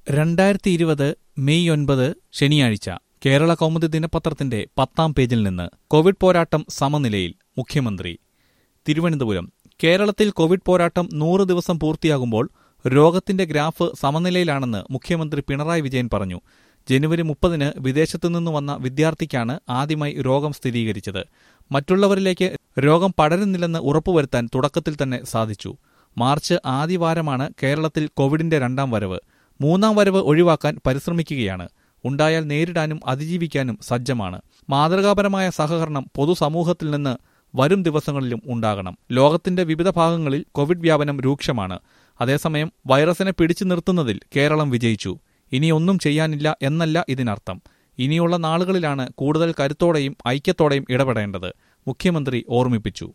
രണ്ടായിരത്തി ഇരുപത് മെയ് ഒൻപത് ശനിയാഴ്ച കേരള കൗമുദി ദിനപത്രത്തിന്റെ പത്താം പേജിൽ നിന്ന് കോവിഡ് പോരാട്ടം സമനിലയിൽ മുഖ്യമന്ത്രി തിരുവനന്തപുരം കേരളത്തിൽ കോവിഡ് പോരാട്ടം നൂറ് ദിവസം പൂർത്തിയാകുമ്പോൾ രോഗത്തിന്റെ ഗ്രാഫ് സമനിലയിലാണെന്ന് മുഖ്യമന്ത്രി പിണറായി വിജയൻ പറഞ്ഞു ജനുവരി മുപ്പതിന് വിദേശത്തു നിന്ന് വന്ന വിദ്യാർത്ഥിക്കാണ് ആദ്യമായി രോഗം സ്ഥിരീകരിച്ചത് മറ്റുള്ളവരിലേക്ക് രോഗം പടരുന്നില്ലെന്ന് ഉറപ്പുവരുത്താൻ തുടക്കത്തിൽ തന്നെ സാധിച്ചു മാർച്ച് ആദ്യവാരമാണ് കേരളത്തിൽ കോവിഡിന്റെ രണ്ടാം വരവ് മൂന്നാം വരവ് ഒഴിവാക്കാൻ പരിശ്രമിക്കുകയാണ് ഉണ്ടായാൽ നേരിടാനും അതിജീവിക്കാനും സജ്ജമാണ് മാതൃകാപരമായ സഹകരണം പൊതുസമൂഹത്തിൽ നിന്ന് വരും ദിവസങ്ങളിലും ഉണ്ടാകണം ലോകത്തിന്റെ വിവിധ ഭാഗങ്ങളിൽ കോവിഡ് വ്യാപനം രൂക്ഷമാണ് അതേസമയം വൈറസിനെ പിടിച്ചു നിർത്തുന്നതിൽ കേരളം വിജയിച്ചു ഇനിയൊന്നും ചെയ്യാനില്ല എന്നല്ല ഇതിനർത്ഥം ഇനിയുള്ള നാളുകളിലാണ് കൂടുതൽ കരുത്തോടെയും ഐക്യത്തോടെയും ഇടപെടേണ്ടത് മുഖ്യമന്ത്രി ഓർമ്മിപ്പിച്ചു